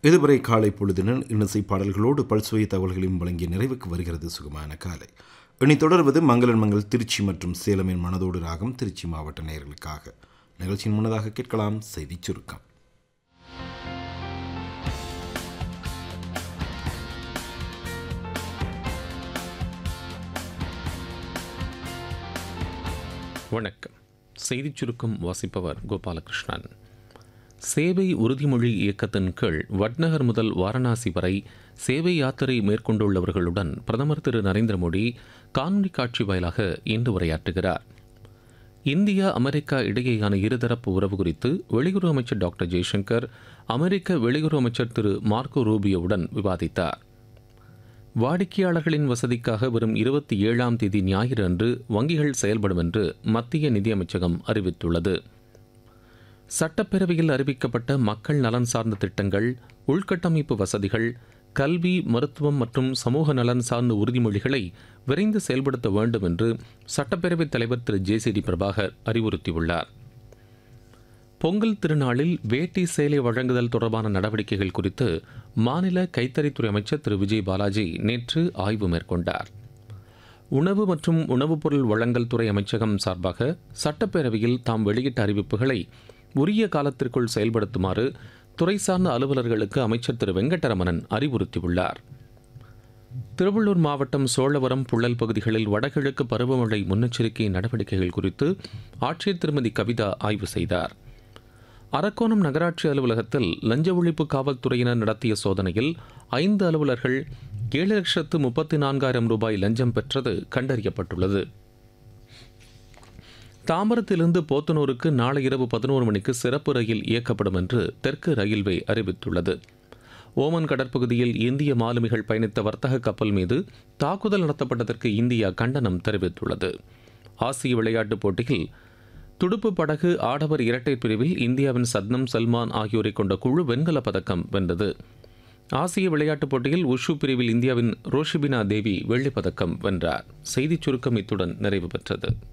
இதுவரை காலை பொழுதினில் இன்னிசை பாடல்களோடு பல்சுவை தகவல்களையும் வழங்கிய நிறைவுக்கு வருகிறது சுகமான காலை இனி தொடர்வது மங்களன் மங்கள் திருச்சி மற்றும் சேலமின் மனதோடு ராகம் திருச்சி மாவட்ட நேயர்களுக்காக நிகழ்ச்சியின் முன்னதாக கேட்கலாம் செய்திச் சுருக்கம் வணக்கம் செய்திச் சுருக்கம் வாசிப்பவர் கோபாலகிருஷ்ணன் சேவை உறுதிமொழி இயக்கத்தின் கீழ் வட்நகர் முதல் வாரணாசி வரை சேவை யாத்திரை மேற்கொண்டுள்ளவர்களுடன் பிரதமர் திரு நரேந்திர மோடி காணொலி காட்சி வாயிலாக இன்று உரையாற்றுகிறார் இந்தியா அமெரிக்கா இடையேயான இருதரப்பு உறவு குறித்து வெளியுறவு அமைச்சர் டாக்டர் ஜெய்சங்கர் அமெரிக்க வெளியுறவு அமைச்சர் திரு மார்க்கோ ரூபியோவுடன் விவாதித்தார் வாடிக்கையாளர்களின் வசதிக்காக வரும் இருபத்தி ஏழாம் தேதி ஞாயிறு அன்று வங்கிகள் செயல்படும் என்று மத்திய நிதியமைச்சகம் அறிவித்துள்ளது சட்டப்பேரவையில் அறிவிக்கப்பட்ட மக்கள் நலன் சார்ந்த திட்டங்கள் உள்கட்டமைப்பு வசதிகள் கல்வி மருத்துவம் மற்றும் சமூக நலன் சார்ந்த உறுதிமொழிகளை விரைந்து செயல்படுத்த வேண்டும் என்று சட்டப்பேரவைத் தலைவர் திரு ஜே சி டி பிரபாகர் அறிவுறுத்தியுள்ளார் பொங்கல் திருநாளில் வேட்டி சேலை வழங்குதல் தொடர்பான நடவடிக்கைகள் குறித்து மாநில கைத்தறித்துறை அமைச்சர் திரு விஜய் பாலாஜி நேற்று ஆய்வு மேற்கொண்டார் உணவு மற்றும் உணவுப் பொருள் வழங்கல் துறை அமைச்சகம் சார்பாக சட்டப்பேரவையில் தாம் வெளியிட்ட அறிவிப்புகளை உரிய காலத்திற்குள் செயல்படுத்துமாறு துறை சார்ந்த அலுவலர்களுக்கு அமைச்சர் திரு வெங்கட்டரமணன் அறிவுறுத்தியுள்ளார் திருவள்ளூர் மாவட்டம் சோழவரம் புள்ளல் பகுதிகளில் வடகிழக்கு பருவமழை முன்னெச்சரிக்கை நடவடிக்கைகள் குறித்து ஆட்சியர் திருமதி கவிதா ஆய்வு செய்தார் அரக்கோணம் நகராட்சி அலுவலகத்தில் லஞ்ச ஒழிப்பு காவல்துறையினர் நடத்திய சோதனையில் ஐந்து அலுவலர்கள் ஏழு லட்சத்து முப்பத்தி நான்காயிரம் ரூபாய் லஞ்சம் பெற்றது கண்டறியப்பட்டுள்ளது தாம்பரத்திலிருந்து போத்தனூருக்கு நாளை இரவு பதினோரு மணிக்கு சிறப்பு ரயில் இயக்கப்படும் என்று தெற்கு ரயில்வே அறிவித்துள்ளது ஓமன் கடற்பகுதியில் இந்திய மாலுமிகள் பயணித்த வர்த்தக கப்பல் மீது தாக்குதல் நடத்தப்பட்டதற்கு இந்தியா கண்டனம் தெரிவித்துள்ளது ஆசிய விளையாட்டுப் போட்டியில் துடுப்பு படகு ஆடவர் இரட்டை பிரிவில் இந்தியாவின் சத்னம் சல்மான் ஆகியோரை கொண்ட குழு வெண்கலப் பதக்கம் வென்றது ஆசிய விளையாட்டுப் போட்டியில் உஷு பிரிவில் இந்தியாவின் ரோஷிபினா தேவி வெள்ளிப் பதக்கம் வென்றார் செய்திச் சுருக்கம் இத்துடன் நிறைவு பெற்றது